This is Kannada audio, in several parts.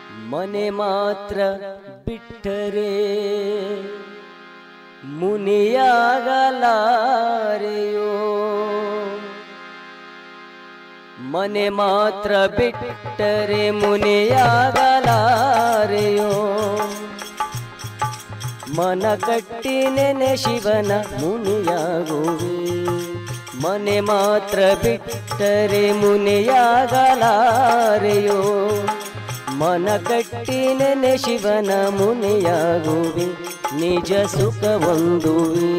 ಮನೆ ಮಾತ್ರ ಬಿಟ್ಟರೆ ಮುನಿಯಾಗಲಾರೆಯೋ ಮನೆ ಮಾತ್ರ ಬಿಟ್ಟರೆ ಮುನಿಯಾಗಲಾರೆಯೋ ಮನ ಕಟ್ಟಿ ನೆನೆ ಶಿವನ ಮುನಿಯಾಗುವೆ ಮನೆ ಮಾತ್ರ ಬಿಟ್ಟರೆ ಮುನಿಯಾಗಲಾರೆಯೋ ಮನ ಕಟ್ಟಿ ನೆನೆ ಶಿವನ ಮುನಿಯಾಗುವೆ ನಿಜ ಸುಖ ಹೊಂದುವೆ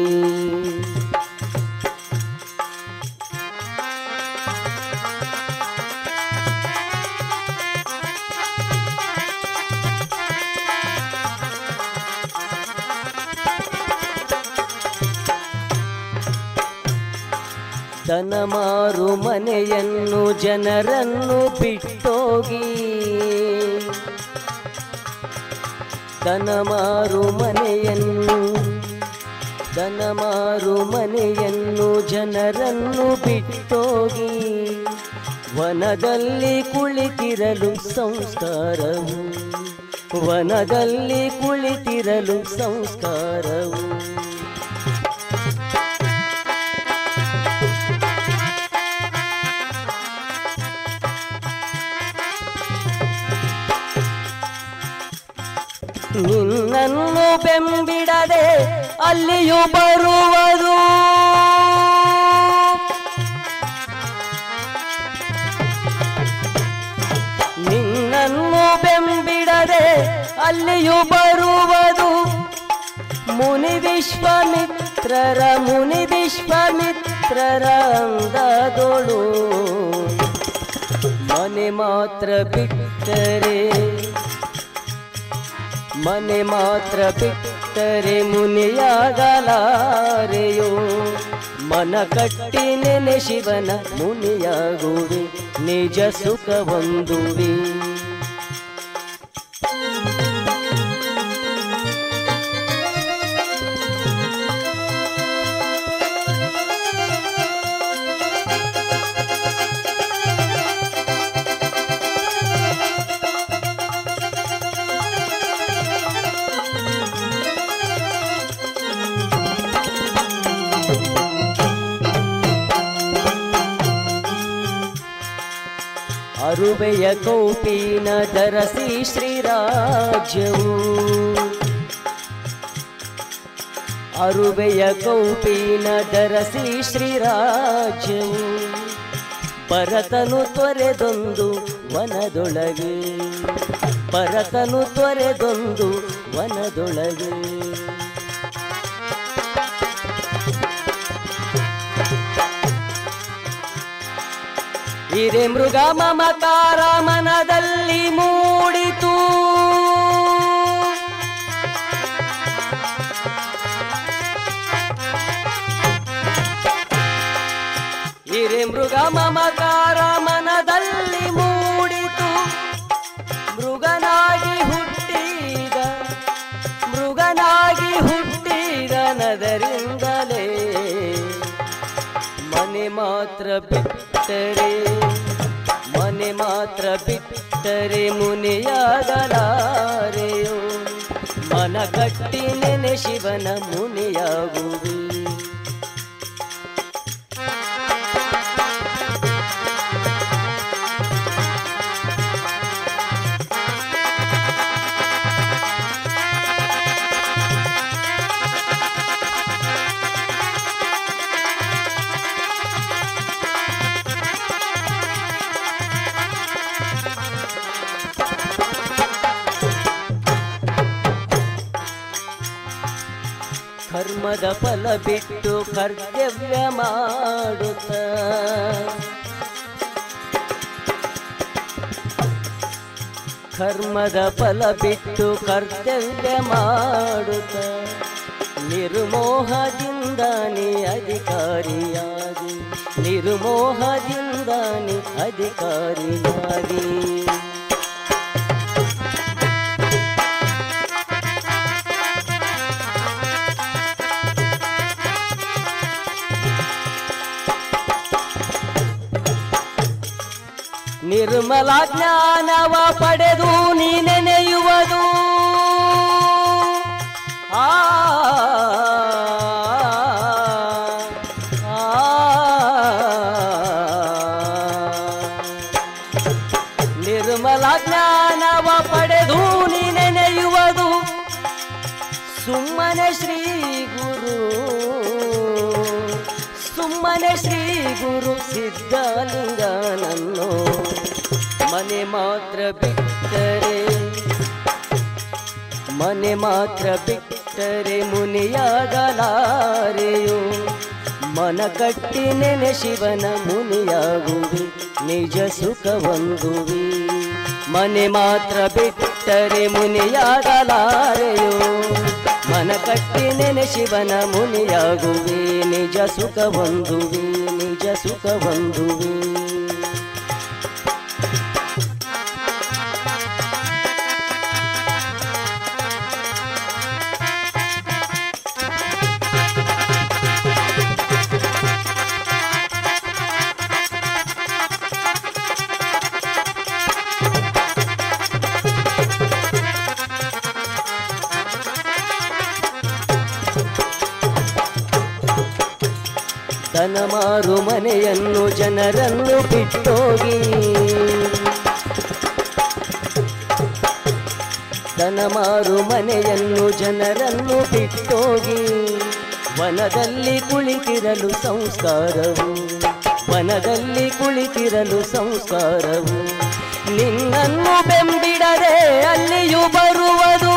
ತನ ಮಾರು ಮನೆಯನ್ನು ಜನರನ್ನು ಬಿಟ್ಟೋಗಿ ತನ ಮಾರು ಮನೆಯನ್ನು ತನ ಮಾರು ಮನೆಯನ್ನು ಜನರನ್ನು ಬಿಟ್ಟೋಗಿ ವನದಲ್ಲಿ ಕುಳಿತಿರಲು ಸಂಸ್ಕಾರವು ವನದಲ್ಲಿ ಕುಳಿತಿರಲು ಸಂಸ್ಕಾರವು ನಿನ್ನನ್ನು ಬೆಂಬಿಡದೆ ಅಲ್ಲಿಯೂ ಬರುವುದು ನಿನ್ನನ್ನು ಬೆಂಬಿಡದೆ ಅಲ್ಲಿಯೂ ಬರುವುದು ಮುನಿ ವಿಶ್ವಮಿತ್ರರ ಮುನಿ ವಿಶ್ವಮಿತ್ರರ ಅಂದದೋಳು ಮನೆ ಮಾತ್ರ ಬಿಟ್ಟರೆ ಮನೆ ಮಾತ್ರ ಬಿಟ್ಟರೆ ಮುನಿಯಾಗಲಾರೆಯೋ ಮನ ಕಟ್ಟಿ ನೆನೆ ಶಿವನ ಮುನಿಯಾಗುವೆ ನಿಜ ಸುಖ ಹೊಂದುವೆ ಅರುಬೆಯ ಕೌಪಿನ ಧರಸಿ ಶ್ರೀರಾಜ್ಯವು ಅರುಬೆಯ ಕೌಪಿನ ಧರಸಿ ಶ್ರೀರಾಜ್ಯವು ಭರತನು ತೊರೆದೊಂದು ವನದೊಳಗೆ ಭರತನು ತೊರೆದೊಂದು ವನದೊಳಗೆ ಹಿರೇ ಮೃಗ ಮಮಕಾರ ಮನದಲ್ಲಿ ಮೂಡಿತು ಹಿರೇ ಮೃಗ ಮಮಕಾರ ಮನದಲ್ಲಿ ಮೂಡಿತು ಮೃಗನಾಗಿ ಹುಟ್ಟಿದ ಮೃಗನಾಗಿ ಹುಟ್ಟಿದ ನದರಿಂದಲೇ ಮನೆ ಮಾತ್ರ ಬಿಟ್ಟರೆ ಮನೆ ಮಾತ್ರ ಬಿಟ್ಟರೆ ಮುನಿಯಾಗಲಾರೆಯೋ ಮನ ಕಟ್ಟಿ ನೆನೆ ಶಿವನ ಮುನಿಯಾಗುವೆ ಕರ್ಮದ ಫಲ ಬಿಟ್ಟು ಕರ್ತವ್ಯ ಮಾಡುತ್ತ ಕರ್ಮದ ಫಲ ಬಿಟ್ಟು ಕರ್ತವ್ಯ ಮಾಡುತ್ತ ನಿರ್ಮೋಹದಿಂದ ನೀ ಅಧಿಕಾರಿಯಾಗಿ ನಿರ್ಮೋಹದಿಂದ ನೀ ಅಧಿಕಾರಿಯಾಗಿ ನಿರ್ಮಲ ಜ್ಞಾನವ ಪಡೆದು ನೀನೆನೆ ಮನೆ ಶ್ರೀ ಗುರು ಸಿದ್ಧಲಿಂಗನನ್ನು ಮನೆ ಮಾತ್ರ ಬಿಟ್ಟರೆ ಮನೆ ಮಾತ್ರ ಬಿಟ್ಟರೆ ಮುನಿಯಾಗಲಾರೆಯೋ ಮನ ಕಟ್ಟಿ ನೆನೆ ಶಿವನ ಮುನಿಯಾಗುವೆ ನಿಜ ಸುಖ ಹೊಂದುವೆ ಮನೆ ಮಾತ್ರ ಬಿಟ್ಟರೆ ಮುನಿಯಾಗಲಾರೆಯೋ ಮನ ಕಟ್ಟಿ ನೆನೆ ಶಿವನ ಮುನಿಯಾಗುವೆ ನಿಜ ಸುಖ ಹೊಂದುವೆ ನಿಜ ಸುಖ ಹೊಂದುವೆ ತನ ಮಾರು ಮನೆಯನ್ನು ಜನರನ್ನು ಬಿಟ್ಟೋಗಿ ತನ ಮಾರು ಮನೆಯನ್ನು ಜನರನ್ನು ಬಿಟ್ಟೋಗಿ ವನದಲ್ಲಿ ಕುಳಿತಿರಲು ಸಂಸ್ಕಾರವು ವನದಲ್ಲಿ ಕುಳಿತಿರಲು ಸಂಸ್ಕಾರವು ನಿನ್ನನ್ನು ಬೆಂಬಿಡದೆ ಅಲ್ಲಿಯೂ ಬರುವುದು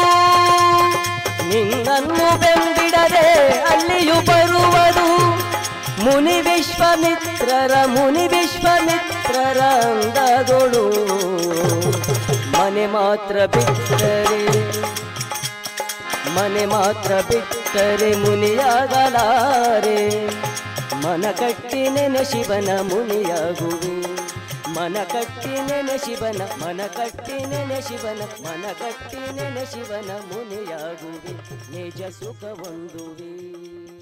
ನಿನ್ನನ್ನು ಬೆಂಬಿಡದೆ ಅಲ್ಲಿಯೂ ಬರುವುದು ಮುನಿ ವಿಶ್ವಮಿತ್ರರ ಮುನಿ ವಿಶ್ವಮಿತ್ರರ ಅಂದಗಳು ಮನೆ ಮಾತ್ರ ಬಿಟ್ಟರೆ ಮನೆ ಮಾತ್ರ ಬಿಟ್ಟರೆ ಮುನಿಯಾಗಲಾರೆ ಮನ ಕಟ್ಟಿ ನೆನೆ ಶಿವನ ಮುನಿಯಾಗುವೆ ಮನ ಕಟ್ಟಿ ನೆನೆ ಶಿವನ ಮನ ಕಟ್ಟಿ ನೆನೆ ಶಿವನ ಮನ ಕಟ್ಟಿ ನೆನೆ ಶಿವನ ಮುನಿಯಾಗುವೆ ನಿಜ ಸುಖ ಹೊಂದುವೆ